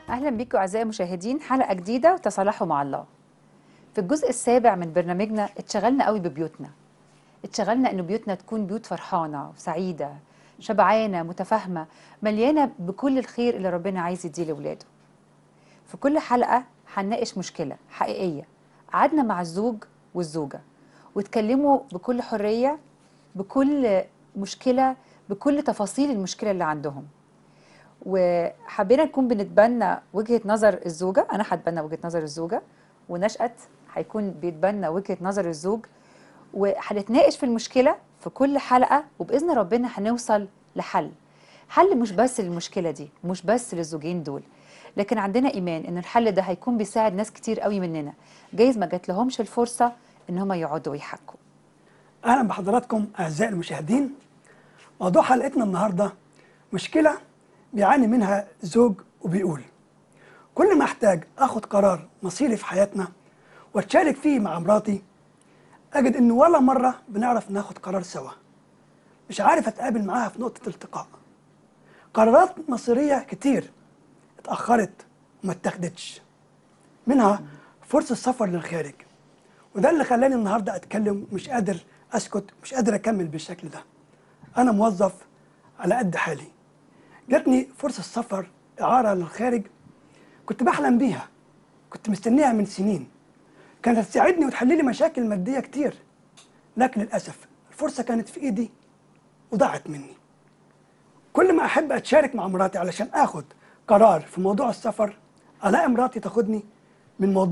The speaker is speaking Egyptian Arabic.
أهلا بيكم أعزائي المشاهدين حلقة جديدة وتصالحوا مع الله في الجزء السابع من برنامجنا اتشغلنا قوي ببيوتنا اتشغلنا إنه بيوتنا تكون بيوت فرحانة وسعيدة شبعانة متفاهمة مليانة بكل الخير اللي ربنا عايز يديه لأولاده في كل حلقة هنناقش مشكلة حقيقية قعدنا مع الزوج والزوجة واتكلموا بكل حرية بكل مشكلة بكل تفاصيل المشكلة اللي عندهم وحبينا نكون بنتبنى وجهة نظر الزوجة أنا هتبنى وجهة نظر الزوجة ونشأت هيكون بيتبنى وجهة نظر الزوج وهنتناقش في المشكلة في كل حلقة وبإذن ربنا هنوصل لحل حل مش بس للمشكلة دي مش بس للزوجين دول لكن عندنا إيمان إن الحل ده هيكون بيساعد ناس كتير قوي مننا جايز ما جات لهمش الفرصة إن هم يقعدوا ويحكوا اهلا بحضراتكم اعزائي المشاهدين موضوع حلقتنا النهارده مشكله بيعاني منها زوج وبيقول كل ما احتاج اخد قرار مصيري في حياتنا واتشارك فيه مع مراتي اجد انه ولا مره بنعرف ناخد قرار سوا مش عارف اتقابل معاها في نقطه التقاء قرارات مصيريه كتير اتاخرت وما اتخذتش منها فرصه السفر للخارج وده اللي خلاني النهارده اتكلم مش قادر اسكت مش قادر اكمل بالشكل ده انا موظف على قد حالي جاتني فرصه سفر اعاره للخارج كنت بحلم بيها كنت مستنيها من سنين كانت تساعدني وتحل لي مشاكل ماديه كتير لكن للاسف الفرصه كانت في ايدي وضاعت مني كل ما احب اتشارك مع مراتي علشان اخد قرار في موضوع السفر الاقي مراتي تاخدني من موضوع